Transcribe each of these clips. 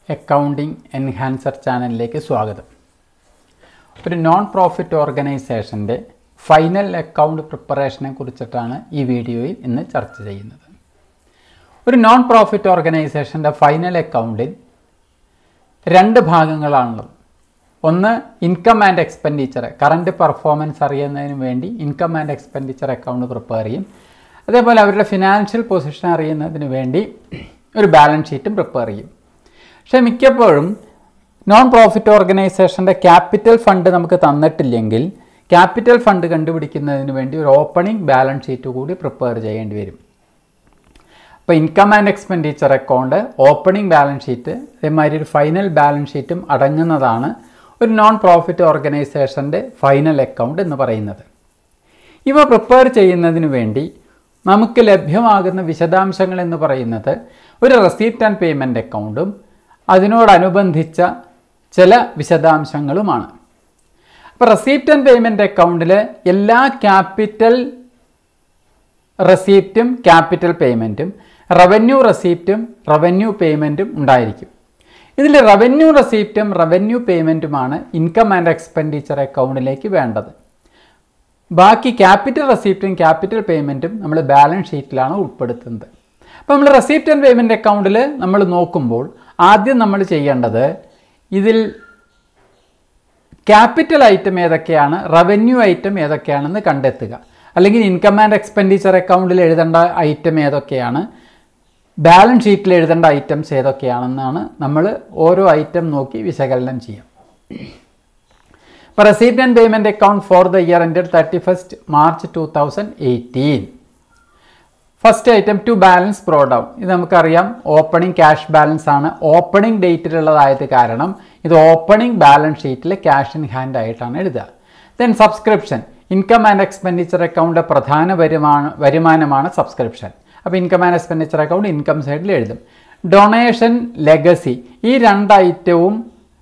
accounting enhancer ചാനലിലേക്ക് സ്വാഗതം ഒരു നോൺ പ്രോഫിറ്റ് ഓർഗനൈസേഷൻ്റെ ഫൈനൽ അക്കൗണ്ട് പ്രിപ്പറേഷനെ കുറിച്ചിട്ടാണ് ഈ വീഡിയോയിൽ ഇന്ന് ചർച്ച ചെയ്യുന്നത് ഒരു നോൺ പ്രോഫിറ്റ് ഓർഗനൈസേഷൻ്റെ ഫൈനൽ അക്കൗണ്ടിൽ രണ്ട് ഭാഗങ്ങളാണുള്ളത് ഒന്ന് income and expenditure current performance അറിയുന്നതിന് വേണ്ടി income and expenditure account prepare ചെയ്യും അതേപോലെ അവരുടെ ഫിനാൻഷ്യൽ പൊസിഷൻ അറിയുന്നതിന് വേണ്ടി ഒരു ബാലൻസ് ഷീറ്റും പ്രിപ്പയർ ചെയ്യും പക്ഷേ മിക്കപ്പോഴും നോൺ പ്രോഫിറ്റ് ഓർഗനൈസേഷൻ്റെ ക്യാപിറ്റൽ ഫണ്ട് നമുക്ക് തന്നിട്ടില്ലെങ്കിൽ ക്യാപിറ്റൽ ഫണ്ട് കണ്ടുപിടിക്കുന്നതിന് വേണ്ടി ഒരു ഓപ്പണിംഗ് ബാലൻസ് ഷീറ്റ് കൂടി പ്രിപ്പയർ ചെയ്യേണ്ടി വരും അപ്പോൾ income and expenditure account opening balance sheet അതേമാതിരി ഒരു ഫൈനൽ ബാലൻസ് ഷീറ്റും അടങ്ങുന്നതാണ് ഒരു നോൺ പ്രോഫിറ്റ് ഓർഗനൈസേഷൻ്റെ ഫൈനൽ അക്കൗണ്ട് എന്ന് പറയുന്നത് ഇവ പ്രിപ്പയർ ചെയ്യുന്നതിന് വേണ്ടി നമുക്ക് ലഭ്യമാകുന്ന വിശദാംശങ്ങൾ എന്ന് പറയുന്നത് ഒരു റെസീപ്റ്റ് ആൻഡ് പേയ്മെൻറ്റ് അക്കൗണ്ടും അതിനോടനുബന്ധിച്ച ചില വിശദാംശങ്ങളുമാണ് അപ്പോൾ റെസീപ്റ്റ് ആൻഡ് പേയ്മെൻറ്റ് അക്കൗണ്ടിൽ എല്ലാ ക്യാപിറ്റൽ റെസീപ്റ്റും ക്യാപിറ്റൽ പേയ്മെൻറ്റും റവന്യൂ റെസീപ്റ്റും റവന്യൂ പേയ്മെൻറ്റും ഉണ്ടായിരിക്കും ഇതിൽ റവന്യൂ റെസീപ്റ്റും റവന്യൂ പേയ്മെൻറ്റുമാണ് ഇൻകം ആൻഡ് എക്സ്പെൻഡിച്ചർ അക്കൗണ്ടിലേക്ക് വേണ്ടത് ബാക്കി ക്യാപിറ്റൽ റെസീപ്റ്റും ക്യാപിറ്റൽ പേയ്മെൻറ്റും നമ്മൾ ബാലൻസ് ഷീറ്റിലാണ് ഉൾപ്പെടുത്തുന്നത് അപ്പോൾ നമ്മൾ റെസീപ്റ്റ് ആൻഡ് പേയ്മെൻറ്റ് അക്കൗണ്ടിൽ നമ്മൾ നോക്കുമ്പോൾ ആദ്യം നമ്മൾ ചെയ്യേണ്ടത് ഇതിൽ ക്യാപിറ്റൽ ഐറ്റം ഏതൊക്കെയാണ് റവന്യൂ ഐറ്റം ഏതൊക്കെയാണെന്ന് കണ്ടെത്തുക അല്ലെങ്കിൽ ഇൻകം ആൻഡ് എക്സ്പെൻഡിച്ചർ അക്കൗണ്ടിൽ എഴുതേണ്ട ഐറ്റം ഏതൊക്കെയാണ് ബാലൻസ് ഷീറ്റിൽ എഴുതേണ്ട ഐറ്റംസ് ഏതൊക്കെയാണെന്നാണ് നമ്മൾ ഓരോ ഐറ്റം നോക്കി വിശകലനം ചെയ്യാം ഇപ്പോൾ receipt and payment account for the year ended thirty first March two thousand eighteen first item to balance brought down ഇത് നമുക്കറിയാം ഓപ്പണിംഗ് ക്യാഷ് ബാലൻസ് ആണ് ഓപ്പണിംഗ് ഡേറ്റിലുള്ളതായത് കാരണം ഇത് ഓപ്പണിംഗ് ബാലൻസ് ഷീറ്റിൽ ക്യാഷ് ഇൻ ഹാൻഡ് ആയിട്ടാണ് എഴുതുക then subscription income and expenditure account പ്രധാന വരുമാന വരുമാനമാണ് സബ്സ്ക്രിപ്ഷൻ അപ്പോൾ income and expenditure account income സൈഡിൽ എഴുതും ഡൊണേഷൻ ലെഗസി ഈ രണ്ട് ഐറ്റവും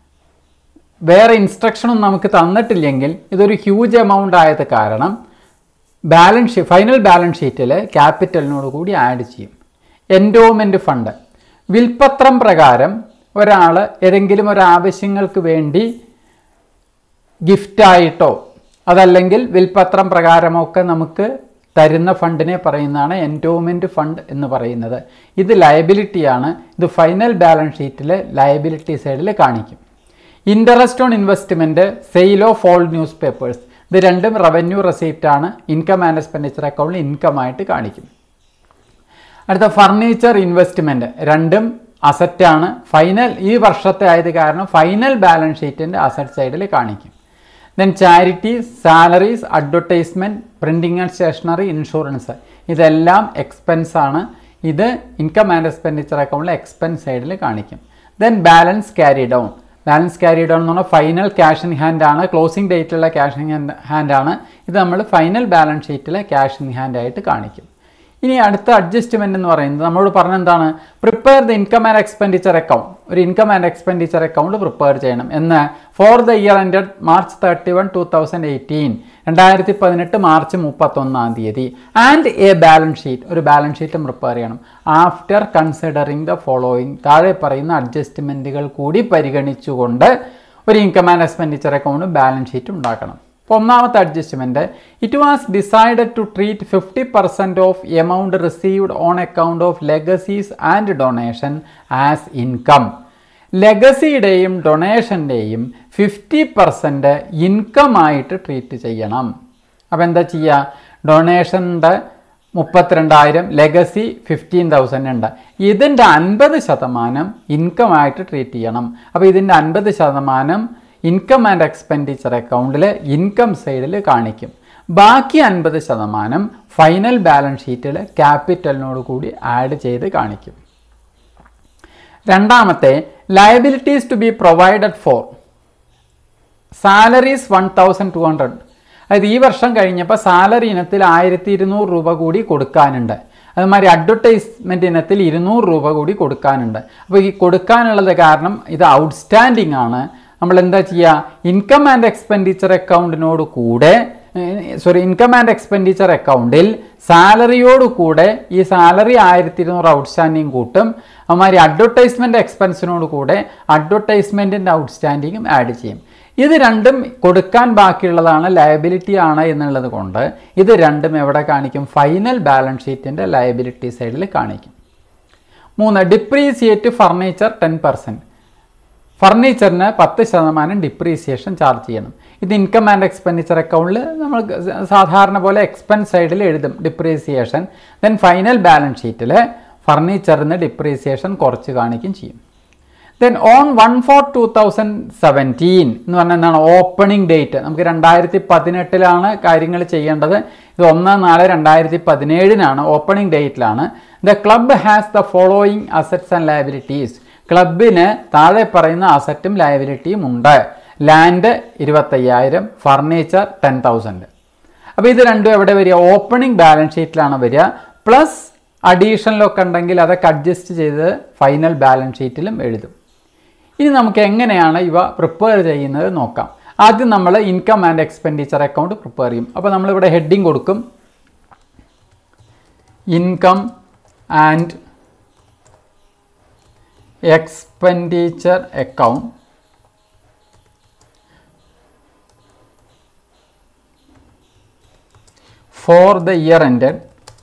വേറെ ഇൻസ്ട്രക്ഷനും നമുക്ക് തന്നിട്ടില്ലെങ്കിൽ ഇതൊരു ഹ്യൂജ് എമൗണ്ട് ആയത് കാരണം ബാലൻസ് ഷീറ്റ് ഫൈനൽ ബാലൻസ് ഷീറ്റിൽ ക്യാപിറ്റലിനോട് കൂടി ആഡ് ചെയ്യും എൻഡോമെൻറ്റ് ഫണ്ട് വിൽപ്പത്രം പ്രകാരം ഒരാൾ ഏതെങ്കിലും ഒരു ആവശ്യങ്ങൾക്ക് വേണ്ടി ഗിഫ്റ്റായിട്ടോ അതല്ലെങ്കിൽ വിൽപ്പത്രം പ്രകാരമൊക്കെ നമുക്ക് തരുന്ന ഫണ്ടിനെ പറയുന്നതാണ് എൻഡോമെൻറ്റ് ഫണ്ട് എന്ന് പറയുന്നത് ഇത് ലയബിലിറ്റിയാണ് ഇത് ഫൈനൽ ബാലൻസ് ഷീറ്റിൽ ലയബിലിറ്റി സൈഡിൽ കാണിക്കും interest on investment sale of old news papers ഇത് രണ്ടും റവന്യൂ റെസീപ്റ്റ് ആണ് ഇൻകം ആൻഡ് എക്സ്പെൻഡിച്ചർ അക്കൗണ്ടിൽ ഇൻകം ആയിട്ട് കാണിക്കും അടുത്ത ഫർണിച്ചർ ഇൻവെസ്റ്റ്മെൻറ്റ് രണ്ടും അസറ്റാണ് ഫൈനൽ ഈ വർഷത്തെ ആയത് കാരണം ഫൈനൽ ബാലൻസ് ഷീറ്റിൻ്റെ അസറ്റ് സൈഡിൽ കാണിക്കും then charities salaries advertisement printing and stationery insurance ഇതെല്ലാം എക്സ്പെൻസ് ആണ് ഇത് ഇൻകം ആൻഡ് എക്സ്പെൻഡിച്ചർ അക്കൗണ്ടിൽ എക്സ്പെൻസ് സൈഡിൽ കാണിക്കും then balance carry down balance carry down എന്ന് പറഞ്ഞാൽ ഫൈനൽ ക്യാഷ് ഇൻ ഹാൻഡ് ആണ് ക്ലോസിംഗ് ഡേറ്റിലുള്ള ക്യാഷ് ഇൻ ഹാൻഡ് ആണ് ഇത് നമ്മൾ ഫൈനൽ ബാലൻസ് ഷീറ്റിലെ ക്യാഷ് ഇൻ ഹാൻഡ് ആയിട്ട് കാണിക്കും ഇനി അടുത്ത അഡ്ജസ്റ്റ്മെൻറ്റ് എന്ന് പറയുന്നത് നമ്മളോട് പറഞ്ഞ എന്താണ് prepare the income and expenditure account ഒരു income and expenditure account prepare ചെയ്യണം എന്ന് for the year ended March thirty one two thousand eighteen രണ്ടായിരത്തി പതിനെട്ട് മാർച്ച് മുപ്പത്തൊന്നാം തീയതി ആൻഡ് എ ബാലൻസ് ഷീറ്റ് ഒരു ബാലൻസ് ഷീറ്റും പ്രിപ്പയർ ചെയ്യണം ആഫ്റ്റർ കൺസിഡറിങ് ദ ഫോളോയിങ് താഴെ പറയുന്ന അഡ്ജസ്റ്റ്മെൻറ്റുകൾ കൂടി പരിഗണിച്ചുകൊണ്ട് ഒരു ഇൻകം ആൻഡ് എക്സ്പെൻഡിച്ചർ അക്കൗണ്ടും ബാലൻസ് ഷീറ്റും ഉണ്ടാക്കണം അപ്പോൾ ഒന്നാമത്തെ adjustment it was decided to treat fifty percent of amount received on account of legacies and donation as income ലെഗസിയുടെയും ഡൊണേഷൻ്റെയും ഫിഫ്റ്റി പെർസെൻറ്റ് ഇൻകമായിട്ട് ട്രീറ്റ് ചെയ്യണം അപ്പോൾ എന്താ ചെയ്യുക ഡൊണേഷൻ്റെ മുപ്പത്തിരണ്ടായിരം ലെഗസി ഫിഫ്റ്റീൻ തൗസൻഡ് ഉണ്ട് ഇതിൻ്റെ അൻപത് ശതമാനം ഇൻകമായിട്ട് ട്രീറ്റ് ചെയ്യണം അപ്പോൾ ഇതിൻ്റെ അൻപത് ശതമാനം ഇൻകം ആൻഡ് എക്സ്പെൻഡിച്ചർ അക്കൗണ്ടിൽ ഇൻകം സൈഡിൽ കാണിക്കും ബാക്കി അൻപത് ശതമാനം ഫൈനൽ ബാലൻസ് ഷീറ്റിൽ ക്യാപിറ്റലിനോട് കൂടി ആഡ് ചെയ്ത് കാണിക്കും രണ്ടാമത്തെ liabilities to be provided for salaries one thousand two hundred അതായത് ഈ വർഷം കഴിഞ്ഞപ്പോൾ സാലറി ഇനത്തിൽ ആയിരത്തി ഇരുന്നൂറ് രൂപ കൂടി കൊടുക്കാനുണ്ട് അതുമാതിരി അഡ്വർടൈസ്മെൻറ്റ് ഇനത്തിൽ ഇരുന്നൂറ് രൂപ കൂടി കൊടുക്കാനുണ്ട് അപ്പോൾ ഈ കൊടുക്കാനുള്ളത് കാരണം ഇത് ഔട്ട്സ്റ്റാൻഡിംഗ് ആണ് നമ്മൾ എന്താ ചെയ്യുക ഇൻകം ആൻഡ് എക്സ്പെൻഡിച്ചർ അക്കൗണ്ടിനോട് കൂടെ സോറി ഇൻകം ആൻഡ് എക്സ്പെൻഡിച്ചർ അക്കൗണ്ടിൽ സാലറിയോട് കൂടെ ഈ സാലറി ആയിരത്തി ഇരുന്നൂറ് ഔട്ട്സ്റ്റാൻഡിങ് കൂട്ടും അതുമാതിരി അഡ്വർടൈസ്മെൻറ്റ് എക്സ്പെൻസിനോട് കൂടെ അഡ്വർടൈസ്മെൻറ്റിൻ്റെ ഔട്ട്സ്റ്റാൻഡിങ്ങും ആഡ് ചെയ്യും ഇത് രണ്ടും കൊടുക്കാൻ ബാക്കിയുള്ളതാണ് ലയബിലിറ്റി ആണ് എന്നുള്ളത് കൊണ്ട് ഇത് രണ്ടും എവിടെ കാണിക്കും ഫൈനൽ ബാലൻസ് ഷീറ്റിൻ്റെ ലയബിലിറ്റി സൈഡിൽ കാണിക്കും മൂന്ന് ഡിപ്രീസിയേറ്റ് ഫർണിച്ചർ ടെൻ പെർസെൻറ്റ് ഫർണിച്ചറിന് പത്ത് ശതമാനം ഡിപ്രീസിയേഷൻ ചാർജ് ചെയ്യണം ഇത് ഇൻകം ആൻഡ് എക്സ്പെൻഡിച്ചർ അക്കൗണ്ടിൽ നമ്മൾ സാധാരണ പോലെ എക്സ്പെൻസ് സൈഡിൽ എഴുതും ഡിപ്രീസിയേഷൻ ദെൻ ഫൈനൽ ബാലൻസ് ഷീറ്റിൽ ഫർണിച്ചറിന് ഡിപ്രീസിയേഷൻ കുറച്ച് കാണിക്കുകയും ചെയ്യും then on one four two thousand seventeen എന്ന് പറഞ്ഞാൽ എന്താണ് ഓപ്പണിംഗ് ഡേറ്റ് നമുക്ക് രണ്ടായിരത്തി പതിനെട്ടിലാണ് കാര്യങ്ങൾ ചെയ്യേണ്ടത് ഇത് ഒന്ന് നാല് രണ്ടായിരത്തി പതിനേഴിനാണ് ഓപ്പണിംഗ് ഡേറ്റിലാണ് the club has the following assets and liabilities ക്ലബിന് താഴെ പറയുന്ന അസറ്റും ലയബിലിറ്റിയും ഉണ്ട് ലാൻഡ് ഇരുപത്തയ്യായിരം ഫർണിച്ചർ ടെൻ തൗസൻഡ് അപ്പോൾ ഇത് രണ്ടും എവിടെ വരിക ഓപ്പണിംഗ് ബാലൻസ് ഷീറ്റിലാണ് വരിക പ്ലസ് അഡീഷണലൊക്കെ ഉണ്ടെങ്കിൽ അതൊക്കെ അഡ്ജസ്റ്റ് ചെയ്ത് ഫൈനൽ ബാലൻസ് ഷീറ്റിലും എഴുതും ഇനി നമുക്ക് എങ്ങനെയാണ് ഇവ പ്രിപ്പയർ ചെയ്യുന്നത് നോക്കാം ആദ്യം നമ്മൾ income and expenditure account prepare ചെയ്യും അപ്പോൾ നമ്മളിവിടെ ഹെഡിങ് കൊടുക്കും income and expenditure account for the year ended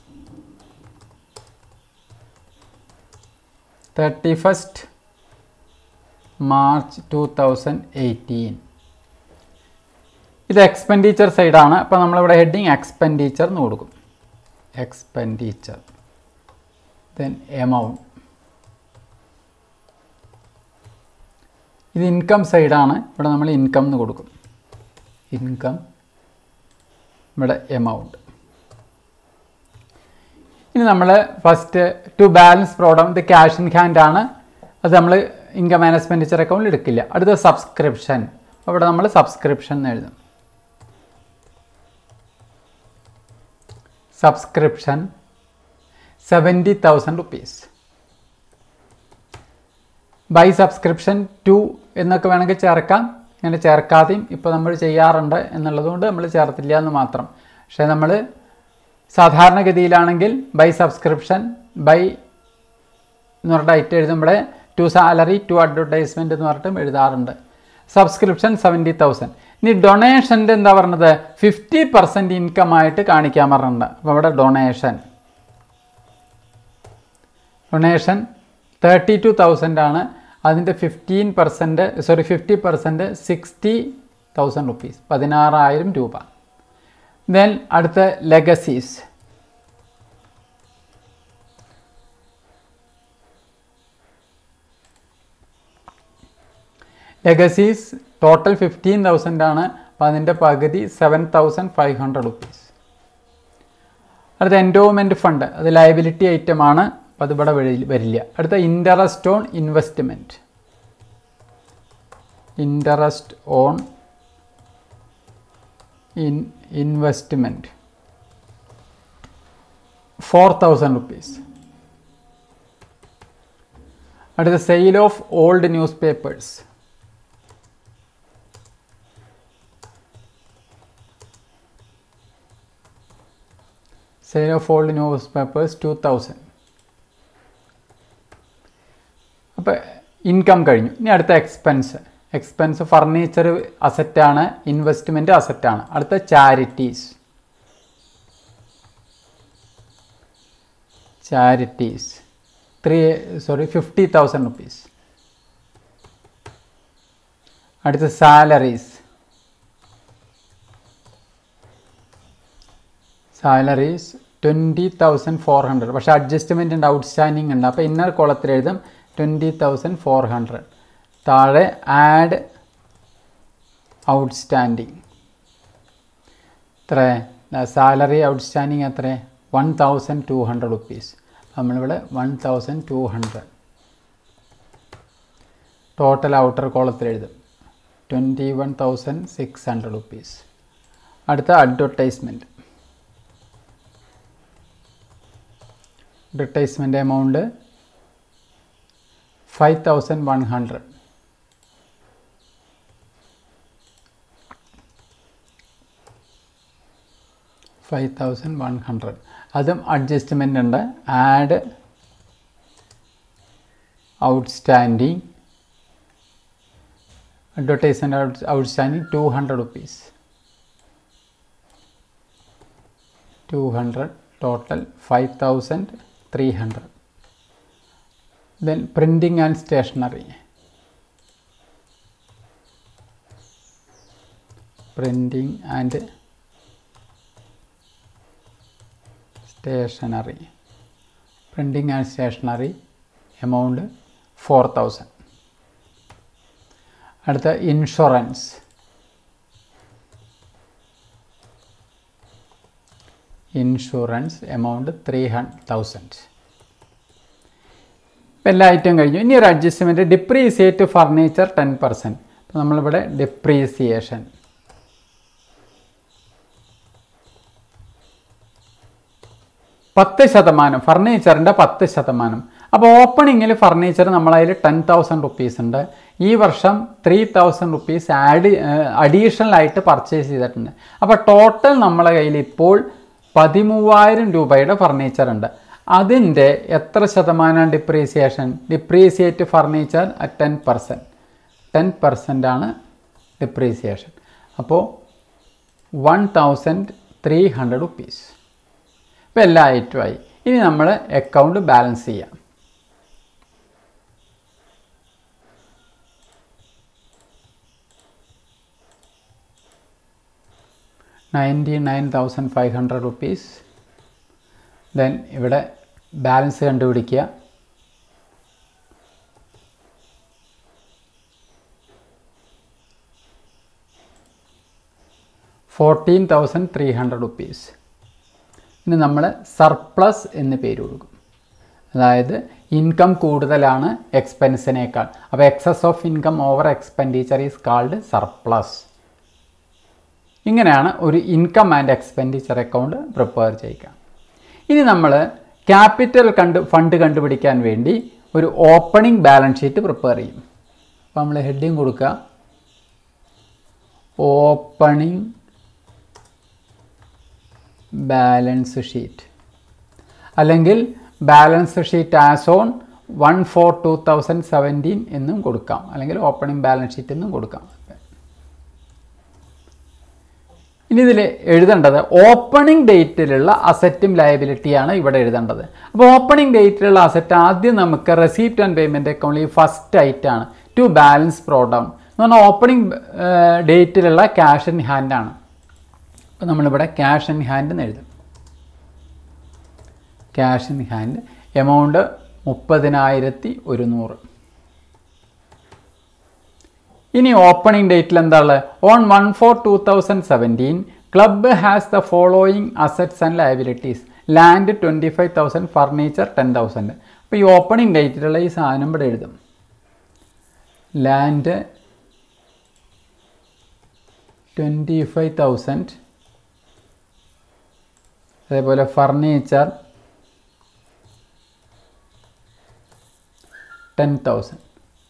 31st March two thousand eighteen ഇത് എക്സ്പെൻഡിച്ചർ സൈഡാണ് അപ്പോൾ നമ്മളിവിടെ ഹെഡിങ് എക്സ്പെൻഡിച്ചർ എന്ന് കൊടുക്കും എക്സ്പെൻഡിച്ചർ ദെൻ എമൗണ്ട് ഇത് ഇൻകം സൈഡാണ് ഇവിടെ നമ്മൾ ഇൻകം എന്ന് കൊടുക്കും ഇൻകം ഇവിടെ എമൗണ്ട് ഇനി നമ്മൾ ഫസ്റ്റ് ടു ബാലൻസ് പ്രോഡം ഇത് ക്യാഷ് ഇൻ ഹാൻഡ് ആണ് അത് നമ്മൾ ഇൻകം ആൻഡ് എക്സ്പെൻഡിച്ചർ അക്കൗണ്ടിൽ എടുക്കില്ല അടുത്ത സബ്സ്ക്രിപ്ഷൻ അപ്പോൾ ഇവിടെ നമ്മൾ സബ്സ്ക്രിപ്ഷൻ എന്ന് എഴുതും subscription seventy thousand rupees by subscription to എന്നൊക്കെ വേണമെങ്കിൽ ചേർക്കാം ഇങ്ങനെ ചേർക്കാതെയും ഇപ്പോൾ നമ്മൾ ചെയ്യാറുണ്ട് എന്നുള്ളതുകൊണ്ട് നമ്മൾ ചേർത്തില്ല എന്ന് മാത്രം പക്ഷേ നമ്മൾ സാധാരണഗതിയിലാണെങ്കിൽ ബൈ സബ്സ്ക്രിപ്ഷൻ ബൈ എന്ന് പറഞ്ഞിട്ട് ഐറ്റം എഴുതുമ്പോൾ ടു സാലറി ടു അഡ്വർടൈസ്മെൻറ്റ് എന്ന് പറഞ്ഞിട്ടും എഴുതാറുണ്ട് സബ്സ്ക്രിപ്ഷൻ സെവൻറ്റി തൗസൻഡ് ഇനി ഡൊണേഷൻ്റെ എന്താ പറഞ്ഞത് ഫിഫ്റ്റി പെർസെൻറ്റ് ഇൻകം ആയിട്ട് കാണിക്കാൻ പറഞ്ഞിട്ടുണ്ട് അപ്പോൾ ഇവിടെ donation donation thirty two thousand ആണ് അതിൻ്റെ fifteen percent sorry fifty percent sixty thousand rupees പതിനാറായിരം രൂപ ദെൻ അടുത്ത legacies legacies total fifteen thousand ആണ് അപ്പോൾ അതിൻ്റെ പകുതി seven thousand five hundred rupees അടുത്ത എൻഡോമെൻറ്റ് ഫണ്ട് അത് ലയബിലിറ്റി ഐറ്റം ആണ് അപ്പോൾ അത് ഇവിടെ വഴി- വരില്ല അടുത്ത interest on investment interest on in investment four thousand rupees അടുത്ത sale of old news papers sale of old news papers two thousand അപ്പോൾ ഇൻകം കഴിഞ്ഞു ഇനി അടുത്ത എക്സ്പെൻസ് എക്സ്പെൻസ് ഫർണിച്ചർ അസറ്റാണ് ഇൻവെസ്റ്റ്മെൻറ്റ് അസറ്റാണ് അടുത്ത charities charities three sorry fifty thousand rupees അടുത്ത salaries salaries twenty thousand four hundred പക്ഷേ അഡ്ജസ്റ്റ്മെൻ്റ് ഉണ്ട് ഔട്ട്സ്റ്റാൻഡിങ് ഉണ്ട് അപ്പോൾ ഇന്നർ കോളത്തിൽ എഴുതും ട്വൻറ്റി തൗസൻഡ് ഫോർ ഹൺഡ്രഡ് താഴെ ആഡ് ഔട്ട്സ്റ്റാൻഡിങ് എത്ര സാലറി ഔട്ട്സ്റ്റാൻഡിങ് എത്ര one thousand two hundred rupees നമ്മളിവിടെ one thousand two hundred total outer കോളത്തിൽ എഴുതും twenty one thousand six hundred rupees അടുത്ത advertisement advertisement amount five thousand one hundred five thousand one hundred അതും adjustment ഉണ്ട് add outstanding advertisement outstanding two hundred rupees two hundred total five thousand three hundred then printing and stationery printing and stationery printing and stationery amount four thousand അടുത്ത insurance insurance amount three hun thousand ഇപ്പം എല്ലാ item കഴിഞ്ഞു ഇനി ഒരു adjustment depreciate furniture ten percent അപ്പോൾ നമ്മളിവിടെ depreciation പത്ത് ശതമാനം ഫർണിച്ചറിൻ്റെ പത്ത് ശതമാനം അപ്പോൾ ഓപ്പണിങ്ങിൽ ഫർണിച്ചർ നമ്മളതിൽ ടെൻ തൗസൻഡ് റുപ്പീസ് ഉണ്ട് ഈ വർഷം three thousand rupees add additional ആയിട്ട് പർച്ചേസ് ചെയ്തിട്ടുണ്ട് അപ്പോൾ ടോട്ടൽ നമ്മളെ കയ്യിൽ ഇപ്പോൾ പതിമൂവായിരം രൂപയുടെ ഫർണിച്ചർ ഉണ്ട് അതിൻ്റെ എത്ര ശതമാനമാണ് depreciation depreciate furniture at ten percent ten percent ആണ് ഡിപ്രീസിയേഷൻ അപ്പോൾ one thousand three hundred rupees ഇപ്പോൾ എല്ലാ ഐറ്റമായി ഇനി നമ്മൾ അക്കൗണ്ട് ബാലൻസ് ചെയ്യാം ninety nine thousand five hundred rupees then ഇവിടെ ബാലൻസ് കണ്ടുപിടിക്കുക fourteen thousand three hundred rupees ഇനി നമ്മൾ സർപ്ലസ് എന്ന് പേര് കൊടുക്കും അതായത് ഇൻകം കൂടുതലാണ് എക്സ്പെൻസിനേക്കാൾ അപ്പോൾ excess of income over expenditure is called surplus ഇങ്ങനെയാണ് ഒരു income and expenditure account prepare ചെയ്യുക ഇനി നമ്മൾ ക്യാപിറ്റൽ കണ്ട് ഫണ്ട് കണ്ടുപിടിക്കാൻ വേണ്ടി ഒരു ഓപ്പണിംഗ് ബാലൻസ് ഷീറ്റ് പ്രിപ്പയർ ചെയ്യും അപ്പോൾ നമ്മൾ ഹെഡിങ് കൊടുക്കുക ഓപ്പണിംഗ് ബാലൻസ് ഷീറ്റ് അല്ലെങ്കിൽ balance sheet as on one four two thousand seventeen എന്നും കൊടുക്കാം അല്ലെങ്കിൽ ഓപ്പണിംഗ് ബാലൻസ് ഷീറ്റ് എന്നും കൊടുക്കാം ഇനി ഇതിൽ എഴുതേണ്ടത് ഓപ്പണിംഗ് ഡേറ്റിലുള്ള അസറ്റും ലയബിലിറ്റിയാണ് ഇവിടെ എഴുതേണ്ടത് അപ്പോൾ ഓപ്പണിംഗ് ഡേറ്റിലുള്ള അസറ്റ് ആദ്യം നമുക്ക് റെസീപ്റ്റ് ആൻഡ് പേയ്മെൻറ്റ് അക്കൗണ്ടിൽ ഫസ്റ്റ് ഐറ്റാണ് ടു ബാലൻസ് പ്രോ ഡൗൺ എന്ന് പറഞ്ഞാൽ ഓപ്പണിംഗ് ഡേറ്റിലുള്ള ക്യാഷ് ഇൻ ഹാൻഡാണ് അപ്പോൾ നമ്മളിവിടെ ക്യാഷ് ഇൻ ഹാൻഡ് എന്ന് എഴുതും ക്യാഷ് ഇൻ ഹാൻഡ് എമൗണ്ട് മുപ്പതിനായിരത്തി ഒരുന്നൂറ് ഇനി ഓപ്പണിംഗ് ഡേറ്റിൽ എന്താ ഉള്ളത് on one four two thousand seventeen club has the following assets and liabilities land twenty five thousand furniture ten thousand അപ്പോൾ ഈ ഓപ്പണിംഗ് ഡേറ്റിലുള്ള ഈ സാധനം ഇവിടെ എഴുതും ലാൻഡ് ട്വൻറ്റി ഫൈവ് തൗസൻഡ് അതേപോലെ ഫർണിച്ചർ ടെൻ തൗസൻഡ്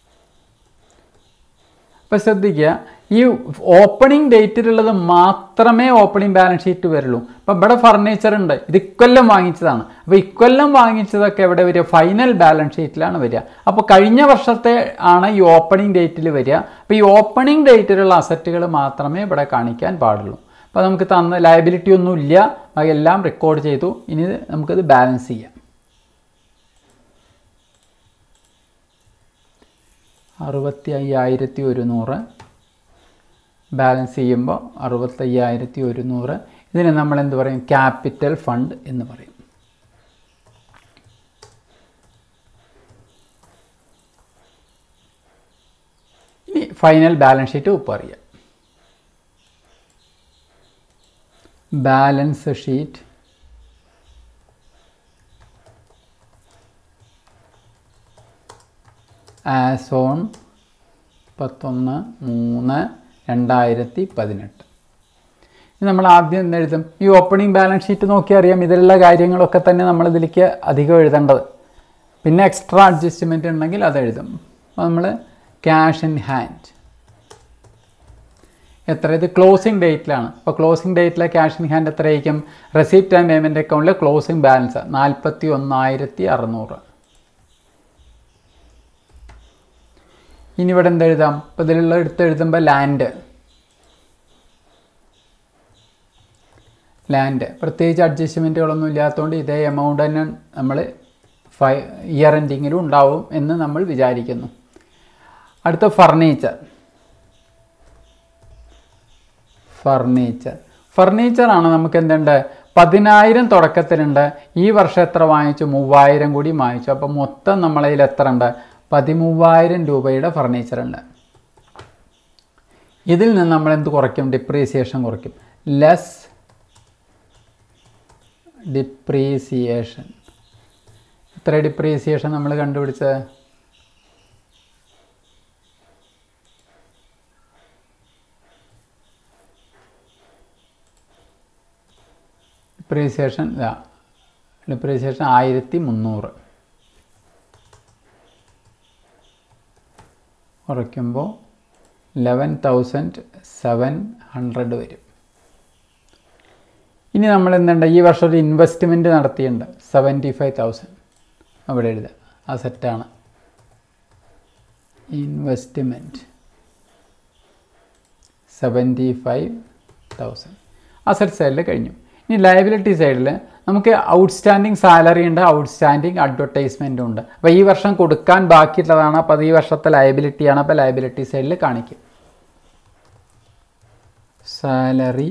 അപ്പോൾ ശ്രദ്ധിക്കുക ഈ ഓപ്പണിംഗ് ഡേറ്റിലുള്ളത് മാത്രമേ ഓപ്പണിംഗ് ബാലൻസ് ഷീറ്റ് വരുള്ളൂ അപ്പോൾ ഇവിടെ ഫർണിച്ചർ ഉണ്ട് ഇത് ഇക്കൊല്ലം വാങ്ങിച്ചതാണ് അപ്പോൾ ഇക്കൊല്ലം വാങ്ങിച്ചതൊക്കെ എവിടെ വരിക ഫൈനൽ ബാലൻസ് ഷീറ്റിലാണ് വരിക അപ്പോൾ കഴിഞ്ഞ വർഷത്തെ ആണ് ഈ ഓപ്പണിംഗ് ഡേറ്റിൽ വരിക അപ്പോൾ ഈ ഓപ്പണിംഗ് ഡേറ്റിലുള്ള അസറ്റുകൾ മാത്രമേ ഇവിടെ കാണിക്കാൻ പാടുള്ളൂ അപ്പോൾ നമുക്ക് തന്ന ലയബിലിറ്റി ഒന്നും ഇല്ല അതെല്ലാം റെക്കോർഡ് ചെയ്തു ഇനി നമുക്കത് ബാലൻസ് ചെയ്യാം അറുപത്തി അയ്യായിരത്തി ഒരുന്നൂറ് ബാലൻസ് ചെയ്യുമ്പോൾ അറുപത്തയ്യായിരത്തി ഒരുന്നൂറ് ഇതിനെ നമ്മൾ എന്ത് പറയും ക്യാപിറ്റൽ ഫണ്ട് എന്ന് പറയും ഇനി ഫൈനൽ ബാലൻസ് ഷീറ്റ് ഉപ്പ് അറിയാം ബാലൻസ് ഷീറ്റ് ആസ് ഓൺ മുപ്പത്തൊന്ന് മൂന്ന് രണ്ടായിരത്തി പതിനെട്ട് ഇത് നമ്മൾ ആദ്യം എന്ത് എഴുതും ഈ ഓപ്പണിംഗ് ബാലൻസ് ഷീറ്റ് നോക്കി അറിയാം ഇതിലുള്ള കാര്യങ്ങളൊക്കെ തന്നെ നമ്മൾ ഇതിലേക്ക് അധികം എഴുതേണ്ടത് പിന്നെ എക്സ്ട്രാ അഡ്ജസ്റ്റ്മെൻറ്റ് ഉണ്ടെങ്കിൽ അത് എഴുതും അപ്പോൾ നമ്മൾ ക്യാഷ് ഇൻ ഹാൻഡ് എത്ര ഇത് ക്ലോസിംഗ് ഡേറ്റിലാണ് അപ്പോൾ ക്ലോസിംഗ് ഡേറ്റിലെ ക്യാഷ് ഇൻ ഹാൻഡ് എത്രയായിരിക്കും റെസിപ്റ്റ് ആൻഡ് പേയ്മെൻറ്റ് അക്കൗണ്ടിലെ ക്ലോസിംഗ് ബാലൻസ് നാൽപ്പത്തി ഒന്നായിരത്തി അറുന്നൂറ് ഇനി ഇവിടെ എന്തെഴുതാം ഇപ്പോൾ ഇതിലുള്ള എടുത്ത് എഴുതുമ്പോൾ ലാൻഡ് ലാൻഡ് പ്രത്യേകിച്ച് അഡ്ജസ്റ്റ്മെൻറ്റുകളൊന്നും ഇല്ലാത്തതുകൊണ്ട് ഇതേ എമൗണ്ട് തന്നെ നമ്മൾ ഫൈ ഇയർ എൻഡിങ്ങിലും ഉണ്ടാവും എന്ന് നമ്മൾ വിചാരിക്കുന്നു അടുത്ത ഫർണിച്ചർ ഫർണിച്ചർ ഫർണിച്ചറാണ് നമുക്ക് എന്തുണ്ട് പതിനായിരം തുടക്കത്തിലുണ്ട് ഈ വർഷം എത്ര വാങ്ങിച്ചു മൂവായിരം കൂടി വാങ്ങിച്ചു അപ്പോൾ മൊത്തം നമ്മളതിൽ എത്ര ഉണ്ട് പതിമൂവായിരം രൂപയുടെ ഫർണിച്ചർ ഉണ്ട് ഇതിൽ നിന്ന് നമ്മൾ എന്ത് കുറയ്ക്കും ഡിപ്രീസിയേഷൻ കുറയ്ക്കും ലെസ് ഡിപ്രീസിയേഷൻ എത്ര ഡിപ്രീസിയേഷൻ നമ്മൾ കണ്ടുപിടിച്ചത് ഡിപ്രീസിയേഷൻ ഇതാ ഡിപ്രീസിയേഷൻ ആയിരത്തി മുന്നൂറ് കുറയ്ക്കുമ്പോൾ ലെവൻ തൗസൻഡ് സെവൻ ഹൺഡ്രഡ് വരും ഇനി നമ്മൾ എന്തുണ്ട് ഈ വർഷം ഒരു ഇൻവെസ്റ്റ്മെൻറ്റ് നടത്തിയിട്ടുണ്ട് സെവൻറ്റി ഫൈവ് തൗസൻഡ് അവിടെ എഴുതുക ആ സെറ്റാണ് investment seventy five thousand asset സൈഡിൽ കഴിഞ്ഞു ഇനി ലയബിലിറ്റി സൈഡിൽ നമുക്ക് ഔട്ട്സ്റ്റാൻഡിങ് സാലറി ഉണ്ട് ഔട്ട്സ്റ്റാൻഡിങ് അഡ്വർടൈസ്മെൻറ്റും ഉണ്ട് അപ്പോൾ ഈ വർഷം കൊടുക്കാൻ ബാക്കിയുള്ളതാണ് അപ്പോൾ അത് ഈ വർഷത്തെ ലയബിലിറ്റിയാണ് അപ്പോൾ ലയബിലിറ്റി സൈഡിൽ കാണിക്കും salary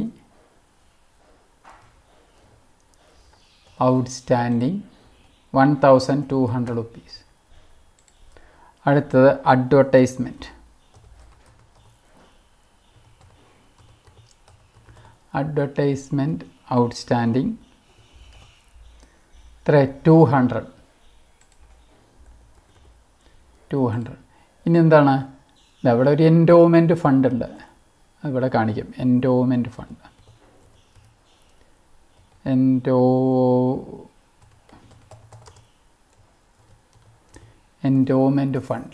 outstanding one thousand two hundred rupees അടുത്തത് അഡ്വർടൈസ്മെൻറ്റ് അഡ്വർടൈസ്മെൻറ്റ് ഔട്ട്സ്റ്റാൻഡിങ് എത്ര ടു ഹൺഡ്രഡ് ടു ഹൺഡ്രഡ് ഇനി എന്താണ് അവിടെ ഒരു എൻഡോമെൻറ്റ് ഫണ്ട് ഉണ്ട് ഇവിടെ കാണിക്കും endowment fund endo endowment fund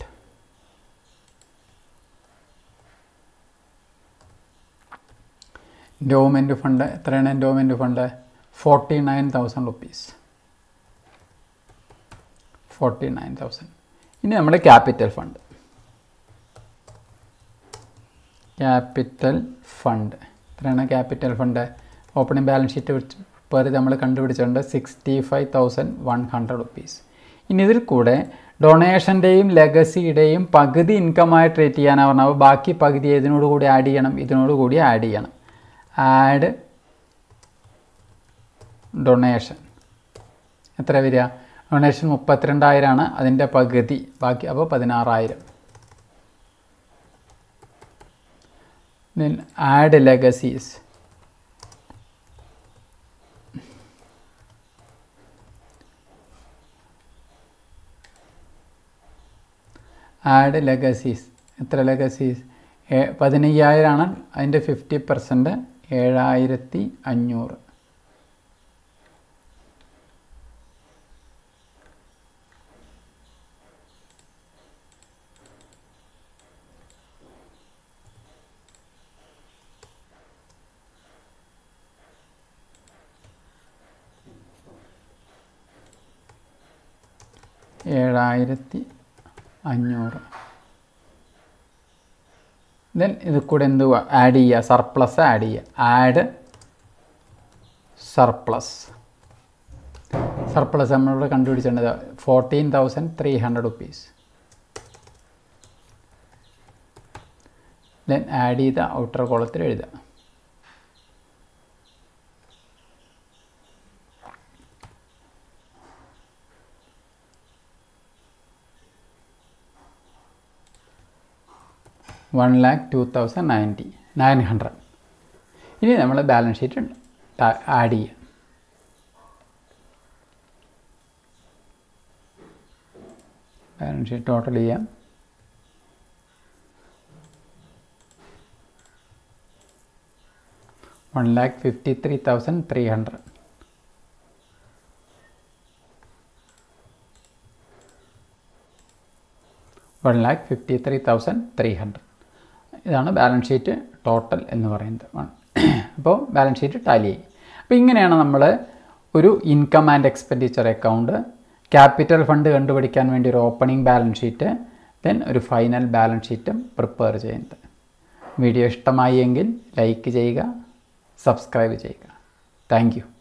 endowment fund എത്രയാണ് endowment fund forty nine thousand rupees forty nine thousand ഇനി നമ്മുടെ ക്യാപിറ്റൽ ഫണ്ട് ക്യാപിറ്റൽ ഫണ്ട് എത്രയാണ് capital fund opening balance sheet വെച്ച് പേർ നമ്മൾ കണ്ടുപിടിച്ചിട്ടുണ്ട് sixty five thousand one hundred rupees ഇനി ഇതിൽ കൂടെ ഡൊണേഷൻ്റെയും ലെഗസിയുടെയും പകുതി ഇൻകമായി ട്രീറ്റ് ചെയ്യാനാണ് പറഞ്ഞത് അപ്പോൾ ബാക്കി പകുതി ഇതിനോട് കൂടി ആഡ് ചെയ്യണം ഇതിനോട് കൂടി ആഡ് ചെയ്യണം ആഡ് ഡൊണേഷൻ എത്ര വരിക ഡൊണേഷൻ മുപ്പത്തിരണ്ടായിരമാണ് അതിൻ്റെ പകുതി ബാക്കി അപ്പോൾ പതിനാറായിരം then add legacies add legacies എത്ര ലെഗസീസ് പതിനയ്യായിരമാണ് അതിൻ്റെ ഫിഫ്റ്റി പെർസെൻറ്റ് ഏഴായിരത്തി അഞ്ഞൂറ് ഏഴായിരത്തി അഞ്ഞൂറ് ദെൻ ഇത് കൂടെ എന്ത് ആഡ് ചെയ്യുക സർപ്ലസ് ആഡ് ചെയ്യുക ആഡ് സർപ്ലസ് സർപ്ലസ് നമ്മളിവിടെ കണ്ടുപിടിച്ചിട്ടുണ്ട് fourteen thousand three hundred rupees then add ചെയ്ത ഔട്ടർ കോളത്തിൽ എഴുതുക one lakh two thousand ninety nine hundred ഇനി നമ്മൾ ബാലൻസ് ഷീറ്റ് ആഡ് ചെയ്യുക ബാലൻസ് ഷീറ്റ് ടോട്ടൽ ചെയ്യാം one lakh fifty three thousand three hundred one lakh fifty three thousand three hundred ഇതാണ് balance sheet total എന്ന് പറയുന്നത് അപ്പോൾ ബാലൻസ് ഷീറ്റ് ടാലി ആയി അപ്പോൾ ഇങ്ങനെയാണ് നമ്മൾ ഒരു income and expenditure account capital fund കണ്ടുപിടിക്കാൻ വേണ്ടി ഒരു ഓപ്പണിംഗ് ബാലൻസ് ഷീറ്റ് ദെൻ ഒരു ഫൈനൽ ബാലൻസ് ഷീറ്റും പ്രിപ്പയർ ചെയ്യുന്നത് വീഡിയോ ഇഷ്ടമായി എങ്കിൽ ലൈക്ക് ചെയ്യുക സബ്സ്ക്രൈബ് ചെയ്യുക താങ്ക് യു